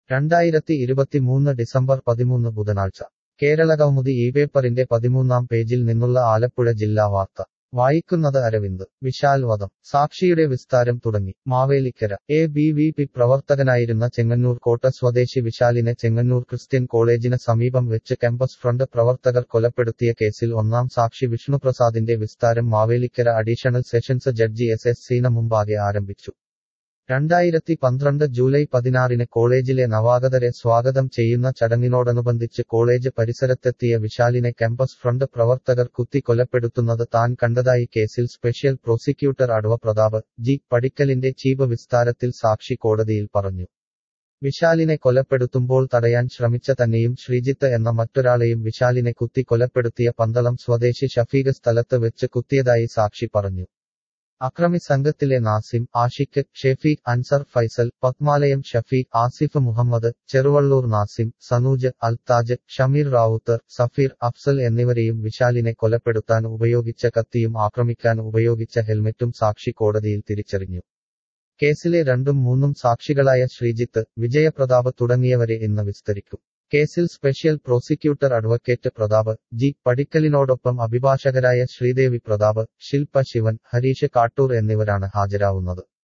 രണ്ടായിരത്തി ഇരുപത്തിമൂന്ന് ഡിസംബർ പതിമൂന്ന് ബുധനാഴ്ച കേരളകൗമുദി ഈ പേപ്പറിന്റെ പതിമൂന്നാം പേജിൽ നിന്നുള്ള ആലപ്പുഴ ജില്ലാ വാർത്ത വായിക്കുന്നത് അരവിന്ദ് വിശാൽ വധം സാക്ഷിയുടെ വിസ്താരം തുടങ്ങി Mavelikkara A B V P പ്രവർത്തകനായിരുന്ന ചെങ്ങന്നൂർ കോട്ട സ്വദേശി വിശാലിനെ ചെങ്ങന്നൂർ ക്രിസ്ത്യൻ കോളേജിന് സമീപം വെച്ച് ക്യാമ്പസ് ഫ്രണ്ട് പ്രവർത്തകർ കൊലപ്പെടുത്തിയ കേസിൽ ഒന്നാം സാക്ഷി വിഷ്ണുപ്രസാദിന്റെ വിസ്താരം Mavelikkara additional sessions judge S S Seena മുമ്പാകെ ആരംഭിച്ചു രണ്ടായിരത്തി പന്ത്രണ്ട് ജൂലൈ പതിനാറിന് കോളേജിലെ നവാഗതരെ സ്വാഗതം ചെയ്യുന്ന ചടങ്ങിനോടനുബന്ധിച്ച് കോളേജ് പരിസരത്തെത്തിയ വിശാലിനെ ക്യാമ്പസ് ഫ്രണ്ട് പ്രവർത്തകർ കുത്തി കൊലപ്പെടുത്തുന്നത് താൻ കണ്ടതായി കേസിൽ സ്പെഷ്യൽ പ്രോസിക്യൂട്ടർ അടവ പ്രതാപ് ജി പടിക്കലിന്റെ ചീഫ് വിസ്താരത്തിൽ സാക്ഷി കോടതിയിൽ പറഞ്ഞു വിശാലിനെ കൊലപ്പെടുത്തുമ്പോൾ തടയാൻ ശ്രമിച്ച തന്നെയും ശ്രീജിത്ത് എന്ന മറ്റൊരാളെയും വിശാലിനെ കുത്തി കൊലപ്പെടുത്തിയ പന്തളം സ്വദേശി ഷഫീഖ് സ്ഥലത്ത് വെച്ച് കുത്തിയതായി സാക്ഷി പറഞ്ഞു അക്രമി സംഘത്തിലെ നാസിം ആഷിഖ് ഷെഫീഖ് അൻസർ ഫൈസൽ പത്മാലയം ഷഫീഖ് ആസിഫ് മുഹമ്മദ് ചെറുവള്ളൂർ നാസിം സനൂജ് അൽതാജ് ഷമീർ റാവുത്തർ സഫീർ അഫ്സൽ എന്നിവരെയും വിശാലിനെ കൊലപ്പെടുത്താൻ ഉപയോഗിച്ച കത്തിയും ആക്രമിക്കാൻ ഉപയോഗിച്ച ഹെൽമെറ്റും സാക്ഷി കോടതിയിൽ തിരിച്ചറിഞ്ഞു കേസിലെ രണ്ടും മൂന്നും സാക്ഷികളായ ശ്രീജിത്ത് വിജയപ്രതാപ് തുടങ്ങിയവരെ ഇന്ന് വിസ്തരിക്കും കേസിൽ special prosecutor advocate Prathap G പടിക്കലിനോടൊപ്പം അഭിഭാഷകരായ ശ്രീദേവി പ്രതാപ് ശിൽപ ശിവൻ ഹരീഷ് കാട്ടൂർ എന്നിവരാണ് ഹാജരാവുന്നത്